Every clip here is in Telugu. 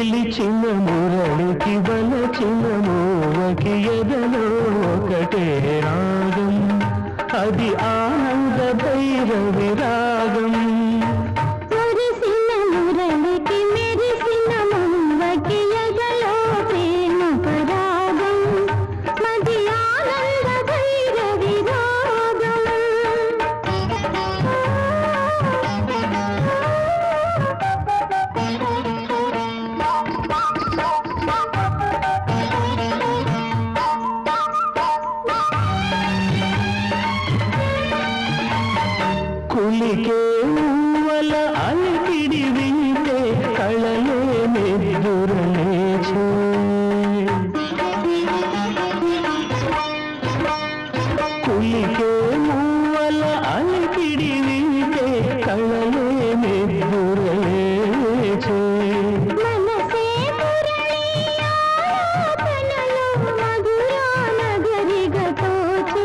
పిలిచిన మురళికి వలచిన మూవకి ఎదలో ఒకటే రాగం అది ఆనంద భైరవి రాగం మురిసిన మురళికి మెరిసిన మువ్వకి ఎదలో ప్రేమ పరాగం మది ఆనంద భైరవి కులికే మూవల అలికిడి వింటే కళలే నిద్దురలేచే కులికే మూవల అలికిడి వింటే కళలే నిద్దురలేచే మనసే మురళి ఆలాపనలో మధురా నగరిగా తోచే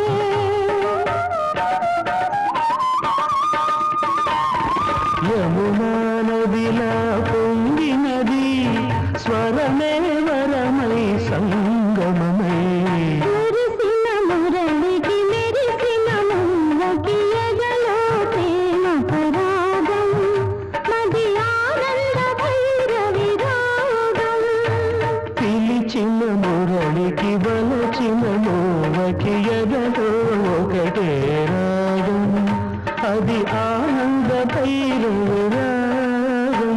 యమునా నదిలా పొంగినది స్వరమే వరమై సంగమమై మురిసిన మురళికి మెరిసిన మువ్వకి ఎదలో ప్రేమ పరాగం మది ఆనంద భైరవి రాగం పిలిచిన మురళికి వలచిన మూవకి ఎదలో ఒకటే రాగం అది ఆనంద భైరవి రాగం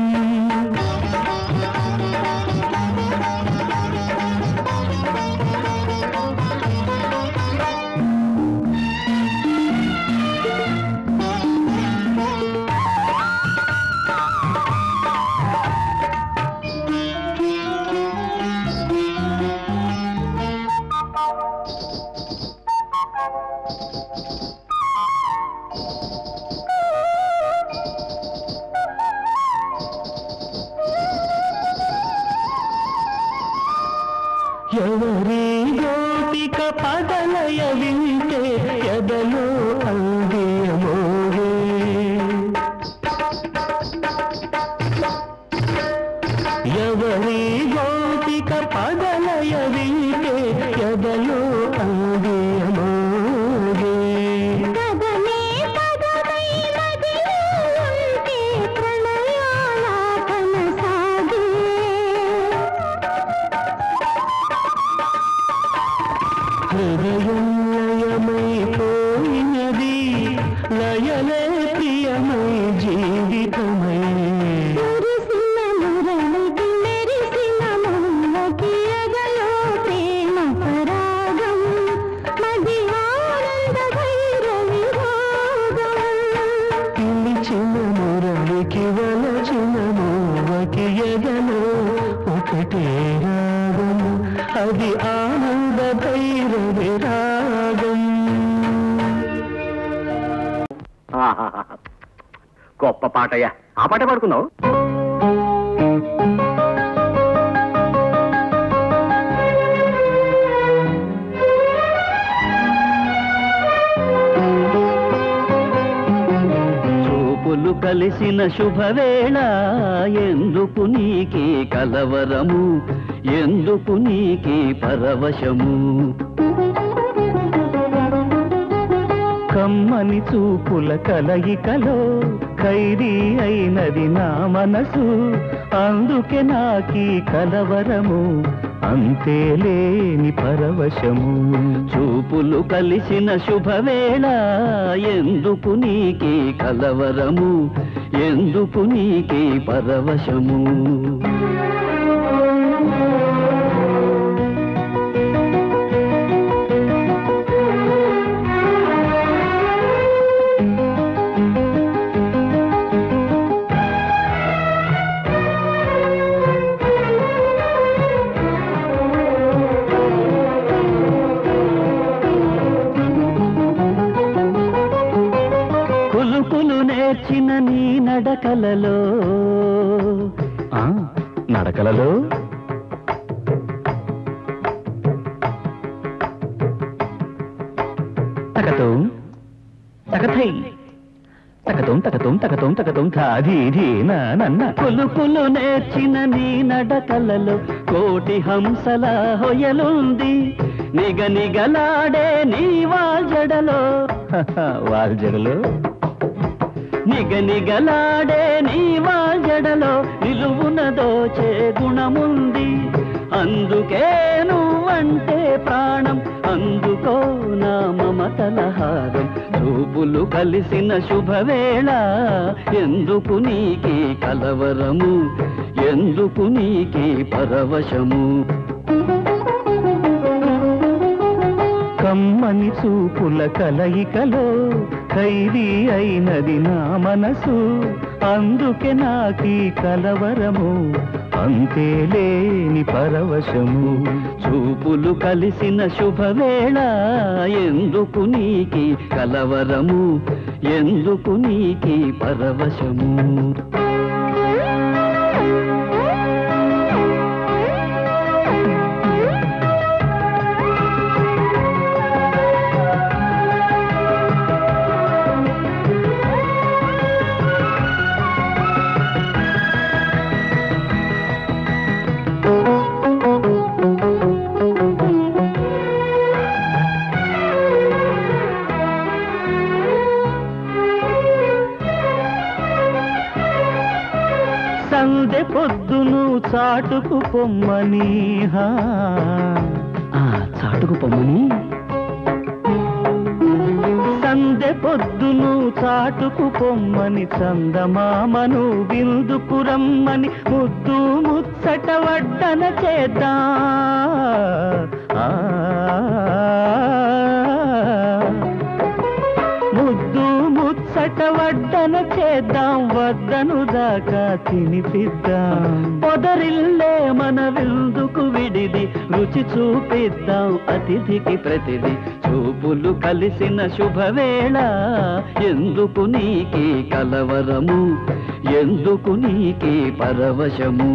ఎవరి గోపిక పదలయ వింటే ఎదలో అందియమోగే ఎవరి గోపిక పదలయ వింటే ఎదలో అందియమోగే కదమే పదమై మదిలో ఉంటే ప్రణయాలాపన సాగే హృదయం లయమైపోయినది లయలే ప్రియమై జీవితమై మురిసిన మురళికి మెరిసిన మువ్వకి ఎదలో ప్రేమ పరాగం మది ఆనంద భైరవి రాగం పిలిచిన మురళికి వలచిన మూవకి ఎదలో ఒకటే రాగం అది ఆనంద భైరవి రాగం గొప్ప పాటయ్యా ఆ పాట పాడుకున్నావు చూపులు కలిసిన శుభవేళ ఎందుకు నీకే కలవరము ఎందుకు నీకే పరవశము కమ్మని చూపుల కలయికలో ఖైదీ అయినది నా మనసు అందుకే నాకీ కలవరము అంతే లేని పరవశము చూపులు కలిసిన శుభవేళ ఎందుకు నీకే కలవరము ఎందుకు నీకే పరవశము కులుకులు నేర్చిన నీ నడకలలో ఆ, నడకలలో తకతో తకథై తకతో తకతుం తకతుం తకతుం తకతుం ధాది ఇది నా నన్న కులుకులు నేర్చిన నీ నడకలలో కోటి హంసల హొయలుంది నిగ నిగలాడే నీ వాల్జడలో వాల్జడలో నిగ నిగలాడే నీ వాల్జడలో నిలువున దోచే గుణముంది అందుకే నువ్వంటే ప్రాణం అందుకో నా మమతల హారం చూపులు కలిసిన శుభవేళ ఎందుకు నీకి కలవరము ఎందుకు నీకి పరవశము కమ్మని చూపుల కలయికలో ఖైదీ అయినది నా మనసు అందుకే నాకీ కలవరము అంతే లేని పరవశము చూపులు కలిసిన శుభవేళ ఎందుకు నీకి కలవరము ఎందుకు నీకి పరవశము సందె పొద్దును చాటుకు పొమ్మని హా. ఆ చాటుకు పొమ్మని సందె పొద్దును చాటుకు పొమ్మని చందమామను విందుకు రమ్మని ముద్దు ముచ్చట వడ్డన చేద్దా ముద్దు ముచ్చట వడ్డన చేద్దాం వద్దను దాకా తినిపిద్దాం పొదరిల్లే మన విందుకు విడిది రుచి చూపిద్దాం అతిథికి ప్రతిది చూపులు కలిసిన శుభవేళ ఎందుకు నీకి కలవరము ఎందుకు నీకి పరవశము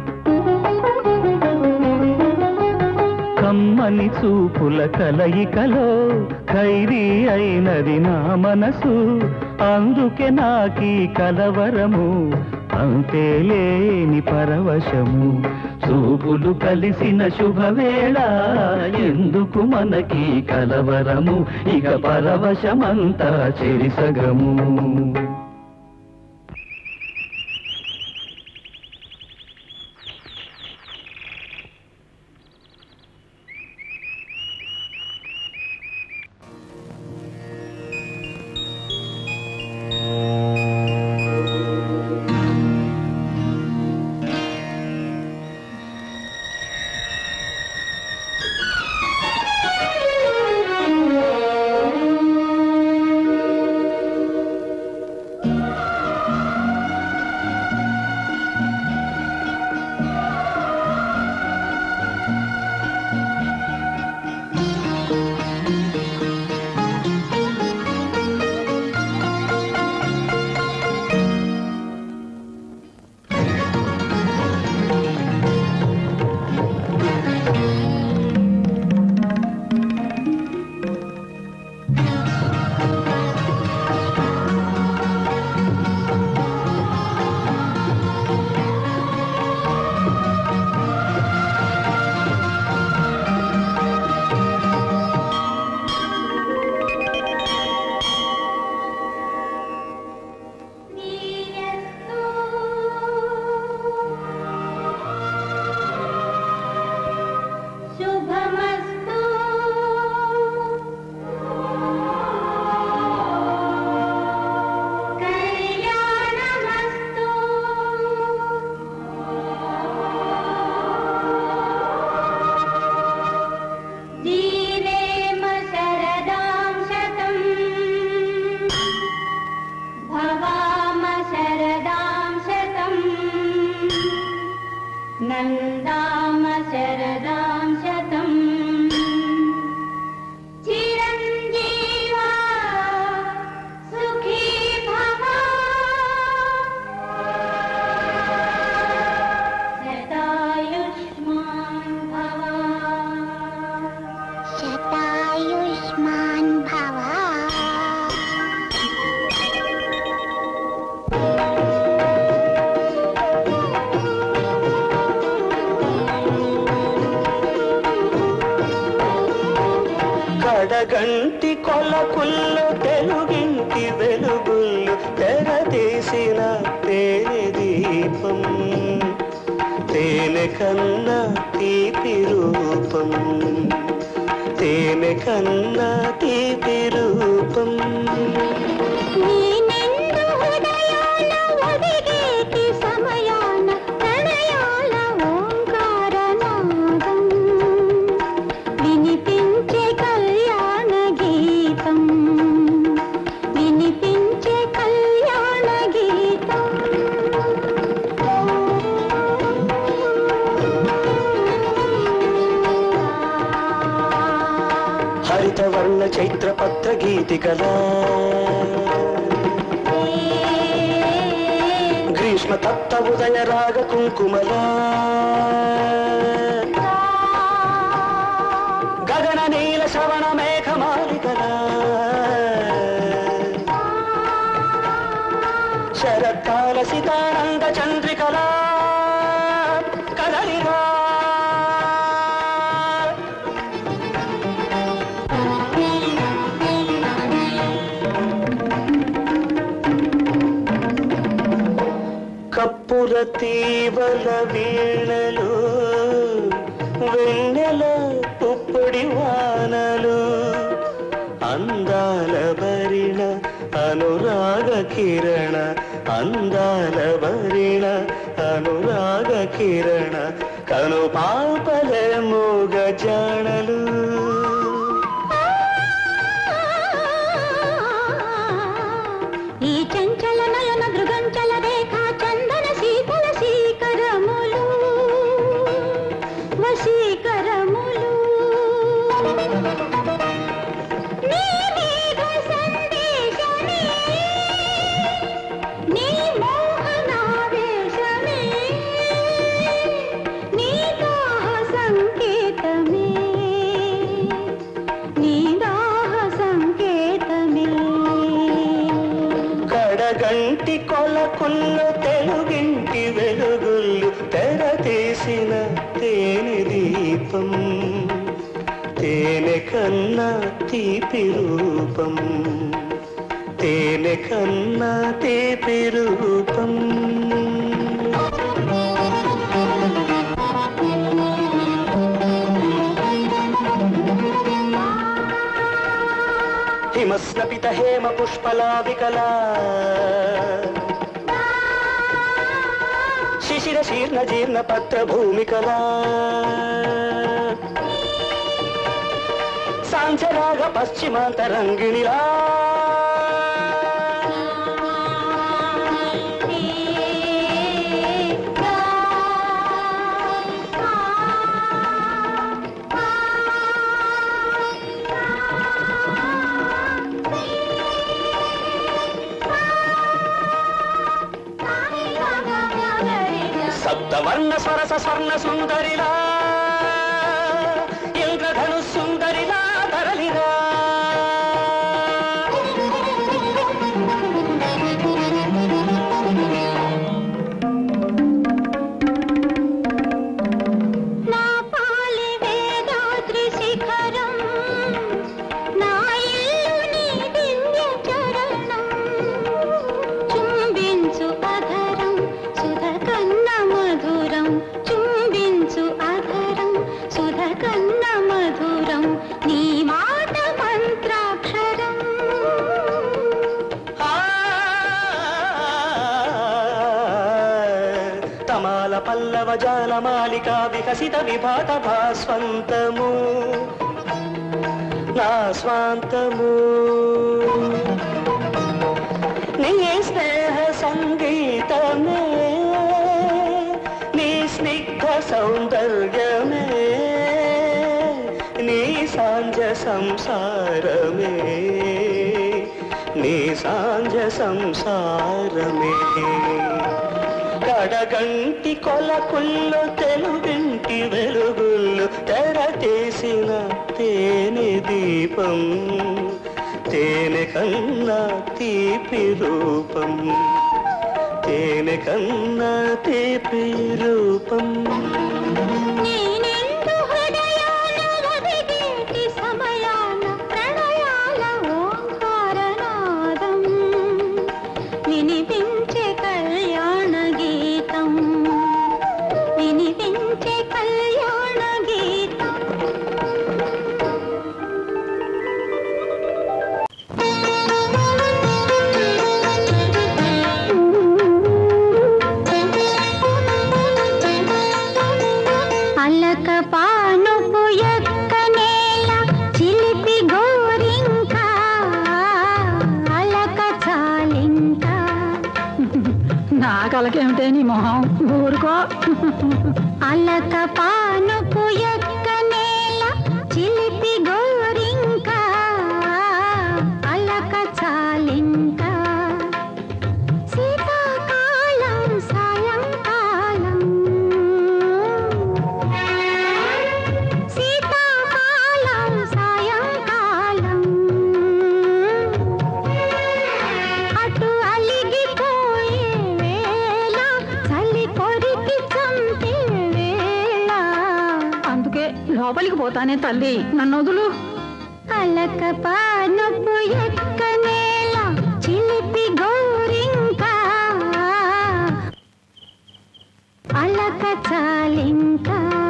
కమ్మని చూపుల కలయికలో ఖైదీ అయినది నా మనసు అందుకే నాకీ కలవరము అంతే లేని పరవశము చూపులు కలిసిన శుభవేళ ఎందుకు మనకి కలవరము ఇక పరవశమంతా చెరిసగము కడగంటి కొలకుల్లో తెలుగింటి వెలుగుళ్ళు తెరదీసిన తేనె దీపం తేనె కన్నా తీపి రూపం తేనె కన్నా తీపి రూపం నీ నిండు హృదయాన ఒదిగేటి సమయాన ప్రణయాల ఓంకారనాదం వినిపించే కళ్యాణ గీతం వినిపించే కళ్యాణ గీతం హరితవర్ణ చైత్ర పత్ర గీతికలా గ్రీష్మ తప్త ఉదయ రాగ కుంకుమలా గగన నీల శ్రవణ మేఘమాలికలా శరత్కాల సితానంద చంద్రికలా కదలిరా కప్పుల తీవల వీణలు వెన్నెల పుప్పొడి వానలు అందాల భరిణ అనురాగ కిరణ అందాల భరిణ అనురాగ కిరణ కను పాపల మూగ జాణలు ఈ చంచల నయన దృగంచల రేఖా చందన శీతల శీకరములు వశీకరములు నీ మేఘ సందేశమే నీ మోహనావేశమే నీ దాహ సంకేతమే నీ దాహ సంకేతమే కడగంటి కొలకుల్లో తెలుగింటి వెలుగుళ్ళు తెర తీసిన తేనె దీపం తేనె కన్నా తీపి రూపం తేనె కన్నా తీపి రూపం హిమస్నపిత హేమ పుష్పలావికలా శిశిర శీర్ణ జీర్ణ పత్ర భూమికలా సాంచరాగ పశ్చిమాంతరంగిణిలా సప్తవర్ణ స్వరస స్వర్ణ సుందరిలా ఇంద్రధను సుందరిలా తరలిరా నా పాలి వేదాద్రి శిఖరం నా ఇల్లు నీ దివ్య చరణం చుంబించు అధరం సుధ కన్న మధురం చుంబించు అధరం సుధ కన్న మధురం నీ మాట మంత్రాక్షరం తమాల పల్లవ జాల మాలిక వికసిత విభాత భాస్వంతము నా స్వాంతము నీ స్నేహ సంగీతమే నీ స్నిగ్ధ సౌందర్యమే నీ సాంజ సంసారమే నీ సాంజ సంసారమే కడగంటి కొలకుల్లో తెలుగింటి వెలుగుళ్ళు తెర తీసిన తేనె దీపం తేనె కన్నా తీపి రూపం తేనె కన్నా తీపి రూపం నీ నిండు హృదయాన ఒదిగేటి సమయాన ప్రణయ అలక పానుపు ఎక్క నేల చిలిపి గోరింక అలక చాలింక నా కలకేమిటే నీ మొహం ఊరుకో అలక పానుపు ఎక్క నేల చిలిపి గోరింక అలక చాలింక శీతాకాలం సాయంకాలం శీతాకాలం సాయంకాలం అటు అలిగిపోయే వేళ చలి కొరికి చంపే వేళ అందుకే లోపలికి పోతానే తల్లి నన్ను వదులు అలక పానపు ఎక్క నేల చిలిపి గోరింక అలక చాలింక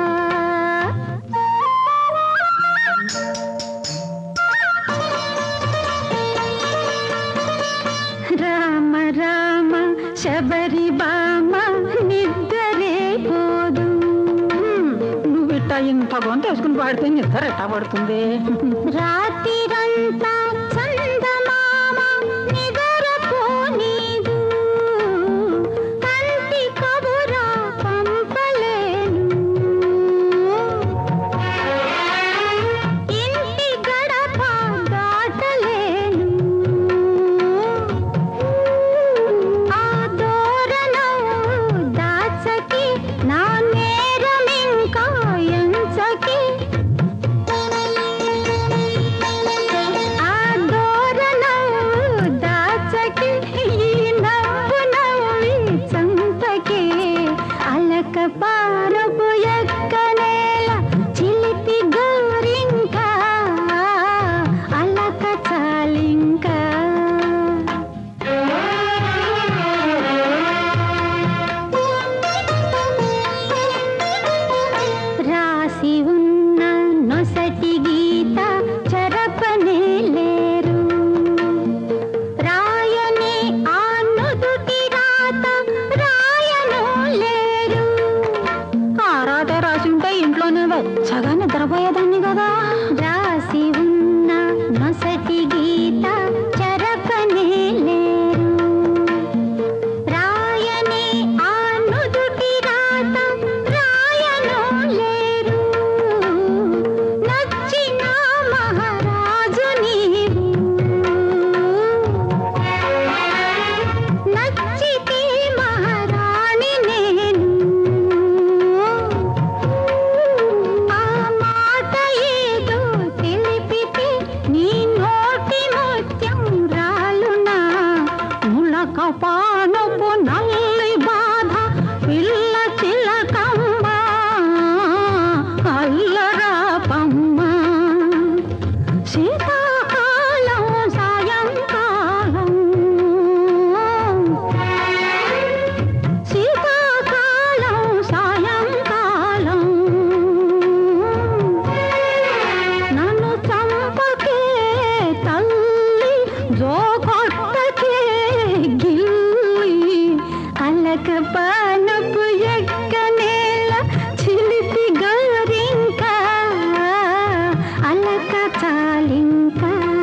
రామ రామ శబరి బామ నిద్రే పోదు నువ్వు ఇట్ట ఇంత గొంత వేసుకుని పాడితే నిద్ర ఎట్టా పడుతుంది రాత్రిరంతా చందమామ నిద్రపోనీదు కంటి కబురా పంపలేను ఇంటి గడప దాటలేను ఆ దూరణం దాచకి నా నేరమింకా ఎంచకి ఆ దూరణం దాచకి ఈ నవ్వు నవ్వి చంపకి అలక పారపు ఎక్క నేల చిలిపి గోరింక అలక చాలింక రాసి ఉన్న నొసటి గీత చెరపనే లేరు రాయని ఆ నుదుటి రాత రాయను లేరు ఆరాటే రాసి ఉంటే ఇంట్లోనే వెచ్చగా నిద్రపోయేదాన్ని కదా రాసి ఉన్న నొసటి గీత చెరపనే లేరు రాయని ఆ నుదుటి రాత రాయను లేరు నచ్చిన మహారాజు నీవు నచ్చితే మహారాణి నేను ఆ మాట ఏదో తెలిపితే నీ నోటి ముత్యం రాలునా ములక పానపు నల్లి బాధ పిల్ల చిలకమ్మ అల్లరా పమ్మ శీతాకాలం సాయంకాలం శీతాకాలం సాయంకాలం నన్ను చంపకే తల్లి జోకొట్టకే గిల్లి అలక పానపు ఎక్క నేల చిలిపి గోరింక అలక చాలింక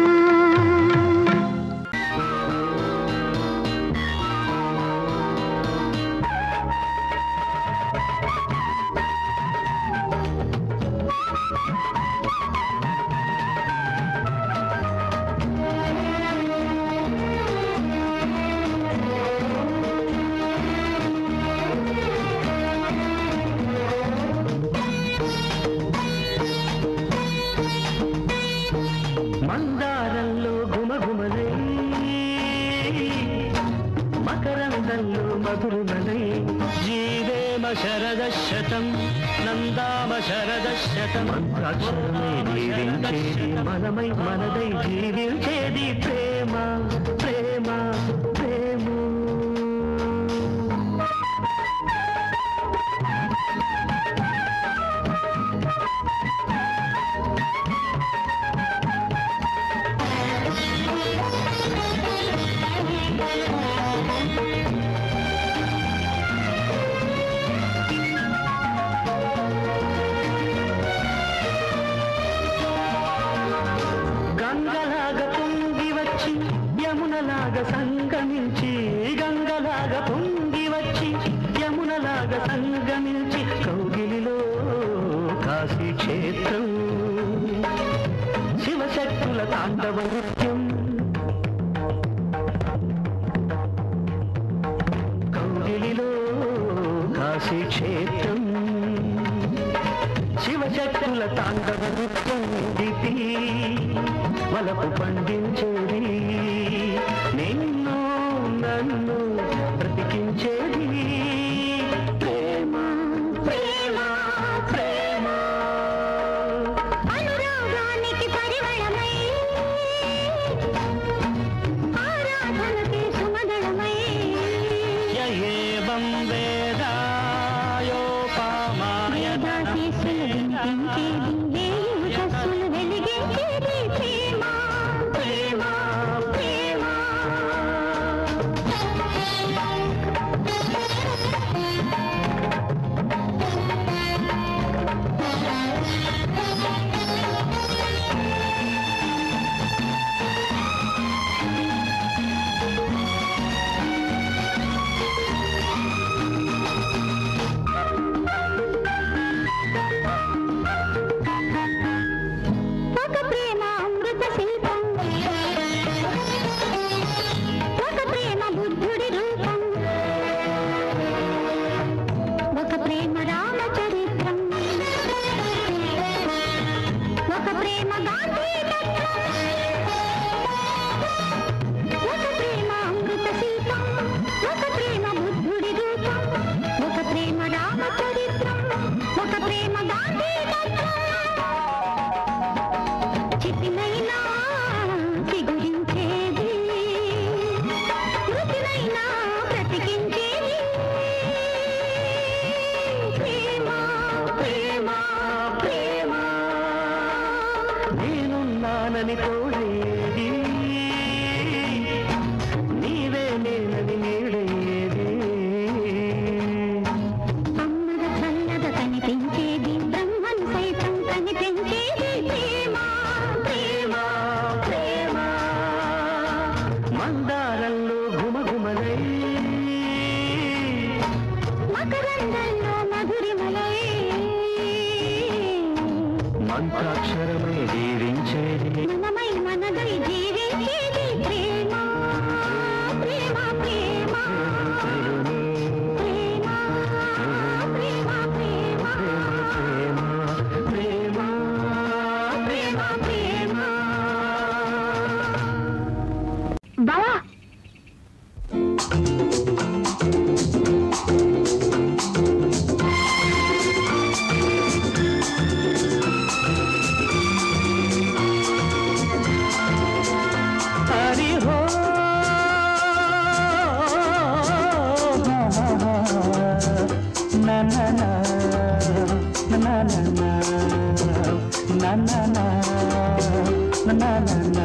మందారంలో గుమగుమలై మకరందంలో మధురుమలై జీవేమ శరద శతం నందామ శరద శతం మంత్రాక్షరమై జీవించేది మనమై మనదై జీవించేది ప్రేమ ప్రేమ ప్రేమ క్షేత్రం శివశక్తుల తాండవ నృత్యం కౌగిలిలో కాశీ క్షేత్రం శివశక్తుల తాండవ నృత్యం దితి వలపు పండించేది నిన్ను నన్ను బ్రతికించేది ప్రేమ ప్రేమ ప్రేమ అనురాగానికి పరిమళమై ఆరాధనకి సుమదళమై ఏవం వేదాయోపామాయ వేదాశీస్సులు వినిపించేది వేయుషస్సులు వెలిగించేది ప్రేమ ప్రేమ ప్రేమ ఒక ప్రేమ అమృత శిల్పం ఒక ప్రేమ బుద్ధుడి రూపం ఒక ప్రేమ రామచరిత్రం ఒక ప్రేమ గాంధీ తత్వం ఒక ప్రేమ అమృత శిల్పం ఒక ప్రేమ బుద్ధుడి రూపం ఒక ప్రేమ రామచరిత్రం ఒక ప్రేమ గాంధీ తత్వం చితినైనా చిగురించేది మృతినైనా బ్రతికించేది ప్రేమ ప్రేమ ప్రేమ నేనున్నానని తోడేది నీవే నేనని నీడేది అమ్మద చల్లద కనిపించేది బ్రహ్మను సైతం కనిపించేది ప్రేమ ప్రేమ ప్రేమ మందారంలో ఘుమఘుమలై మకరందంలో మధురిమలై మంత్రాక్షరమై దీవించేది మనమై మనదై జీవించేది ప్రేమ ప్రేమ ప్రేమ ప్రేమ ప్రేమ ప్రేమ ప్రేమ ప్రేమ ప్రేమ ప్రేమ బావా హరి హో నా నా నా నా నా నా నా నా నా నా నా నా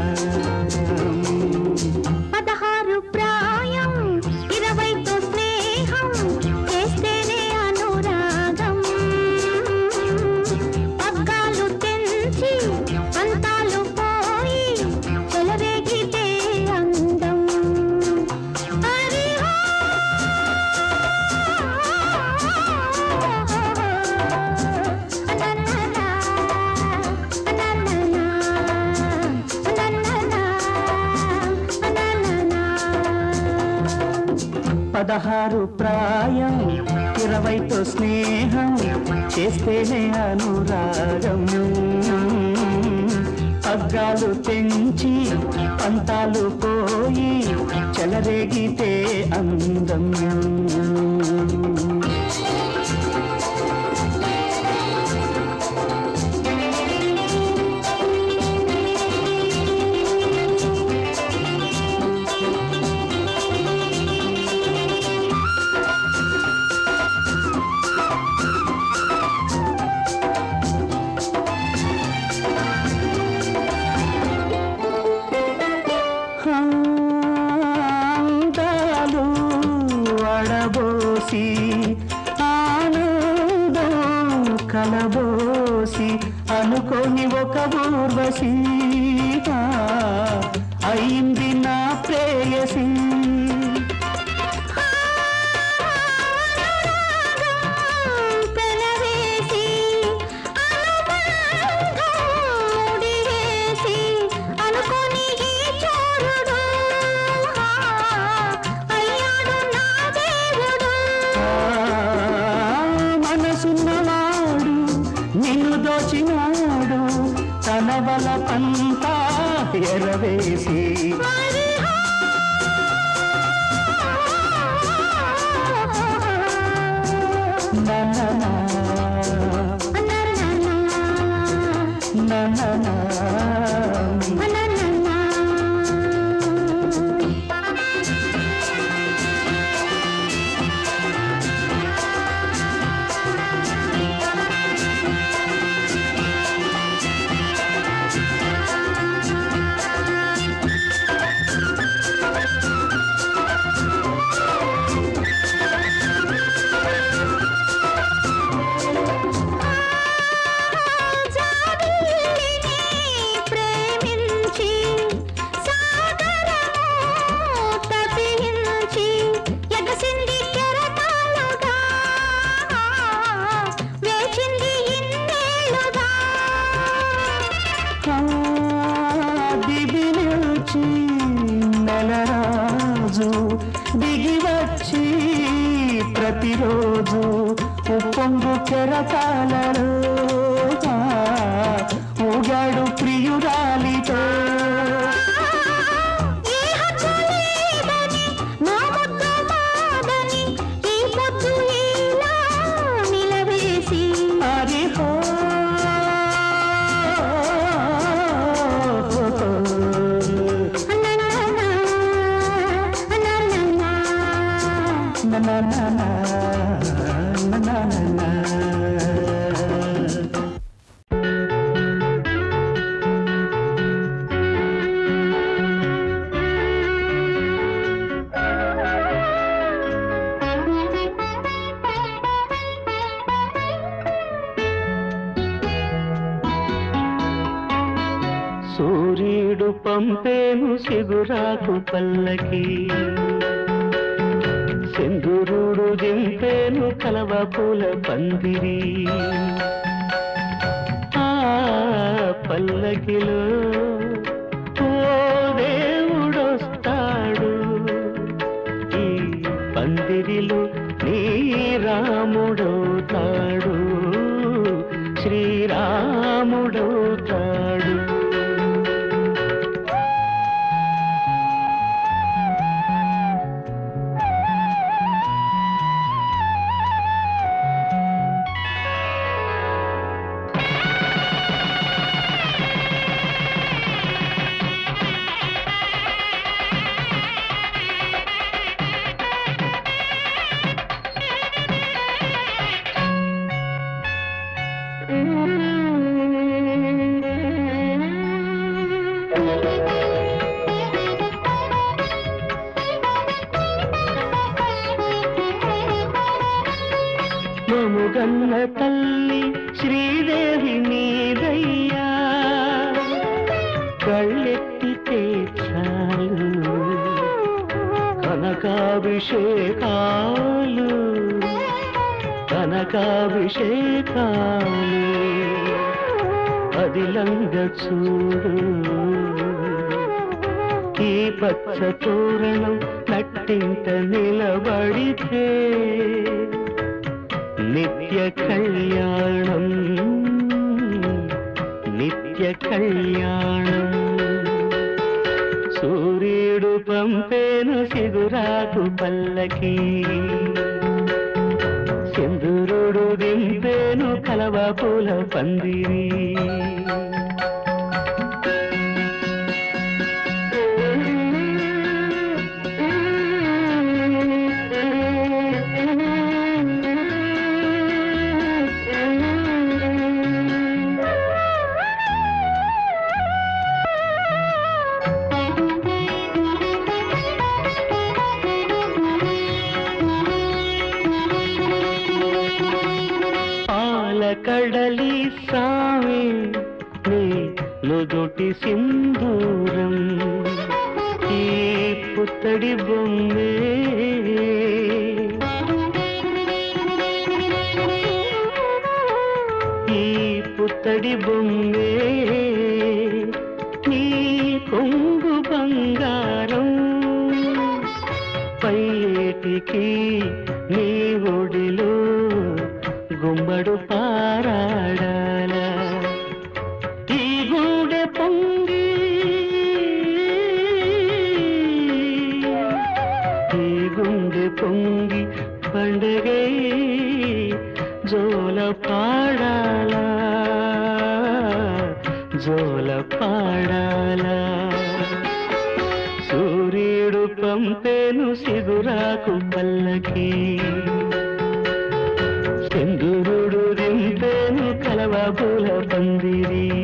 పదహారు ప్రాయం ఇరవైతో స్నేహం చేస్తేనే అనురాగం పగ్గాలు తెంచి పంతాలు పోయి చెలరేగితే అందం హరి హో. అనననా, అనననా, అనననా, అనననా. పదహారు ప్రాయం ఇరవైతో స్నేహం చేస్తేనే అనురాగం పగ్గాలు తెంచి పంతాలు పోయి చెలరేగితే అందం అందాలు వడబోసి ఆనందం కలబోసి అనుకోని ఒక ఊర్వశి ఆ, అయింది నా ప్రేయసి పెనవేసి అనుబంధం ఉన్నవాడు నిన్ను దోచినాడు తన బల పంతా ఎరవేసి నననా, నననా. ప్రేమించి సాగరము తపించి ఎగసింది కెరటాలుగా వేచింది ఇన్నేళ్ళుగా దిగి నిలిచి నెలరాజు దిగి వచ్చి ప్రతిరోజు ఉప్పొంగు కెరటాలలో ఊగాడు ప్రియురాలితో ఏ హక్కు లేదని నా ముద్దు మాదని ఈ పొద్దు ఇలా నిలవేసి హరి హో నా నా నా నా, నా నా నా నా. సూర్యుడు పంపేను సిగురాకు పల్లకి సింధురుడు దింపేను కలవ పూల పందిరి ఆ పల్లకిలో ఓ దేవుడొస్తాడు ఈ పందిరిలో నీ రాముడవుతాడు శ్రీరాముడవుతాడు మముగన్న తల్లి శ్రీదేవి నీదయ్యా కళ్ళెత్తితే చాలు కనకాభిషేకాలు కనకాభిషేకాలు అదిలంగ చూడు ఈ పచ్చ తోరణం నట్టింట నిలబడితే నిత్య కళ్యాణం నిత్య కళ్యాణం సూర్యుడు పంపేను సిగురాకు పల్లకి సింధురుడు దింపేను కలవ పూల పందిరి పాలకడలి సామి నీ నుదుటి సింధూరం ఈ పుత్తడి బొమ్మే ఈ పుత్తడి బొమ్మే నీ కొంగు బంగారం పైటికి నీ ఒడిలో గుమ్మ గుమ్మడు పారాడాల ఈ గుండె పొంగి ఈ గుండె పొంగి పండగై జోల పాడాలా జోల పాడాలా సూర్యుడు పంపేను సిగురాకు పల్లకి చంద్రుడు దింపేను కలవ పూల పందిరి